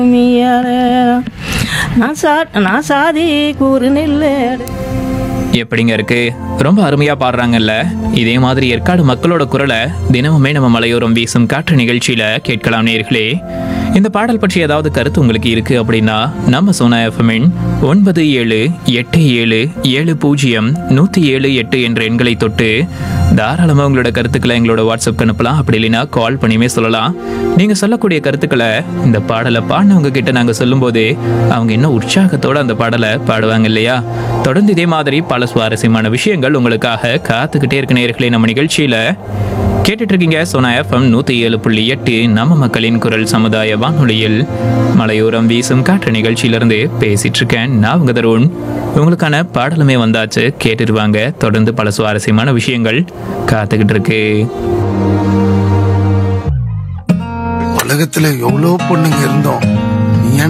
நான் சா நான் சாதி கூறு நெல்லு எப்படிங்க இருக்கு ரொம்ப அருமையா பாடுறாங்கல்ல இதே மாதிரி ஏற்காடு மக்களோட குரலை தினமுமே நம்ம மலையோரம் வீசும் காற்று நிகழ்ச்சியில கேட்கலாம் நேர்களே இந்த பாடல் பற்றி ஏதாவது கருத்து உங்களுக்கு இருக்கு அப்படின்னா நம்ம சோனா எஃப்எம்மின் ஒன்பது ஏழு எட்டு ஏழு ஏழு பூஜ்ஜியம் நூற்றி ஏழு எட்டு என்ற எண்களை தொட்டு தாராளமாக உங்களோட கருத்துக்களை எங்களோட வாட்ஸ்அப்க்கு அனுப்பலாம் அப்படி இல்லைன்னா கால் பண்ணியுமே சொல்லலாம் நீங்கள் சொல்லக்கூடிய கருத்துக்களை இந்த பாடலை பாடினவங்க கிட்ட நாங்கள் சொல்லும்போது அவங்க இன்னும் உற்சாகத்தோட அந்த பாடலை பாடுவாங்க இல்லையா தொடர்ந்து இதே மாதிரி பல சுவாரஸ்யமான விஷயங்கள் உங்களுக்காக காத்துக்கிட்டே இருக்க நேர்களே நம்ம நிகழ்ச்சியில கேட்டுட்டு இருக்கீங்க சோனா எஃப்எம் நூத்தி ஏழு புள்ளி எட்டு நம்ம மக்களின் குரல் சமுதாய வானொலியில் மலையோரம் வீசும் காற்று நிகழ்ச்சியிலிருந்து பேசிட்டு இருக்கேன் நான் உங்க தருண் உங்களுக்கான பாடலுமே வந்தாச்சு கேட்டுருவாங்க தொடர்ந்து பல சுவாரஸ்யமான விஷயங்கள் காத்துக்கிட்டு இருக்கு உலகத்துல எவ்வளவு பொண்ணுங்க இருந்தோம்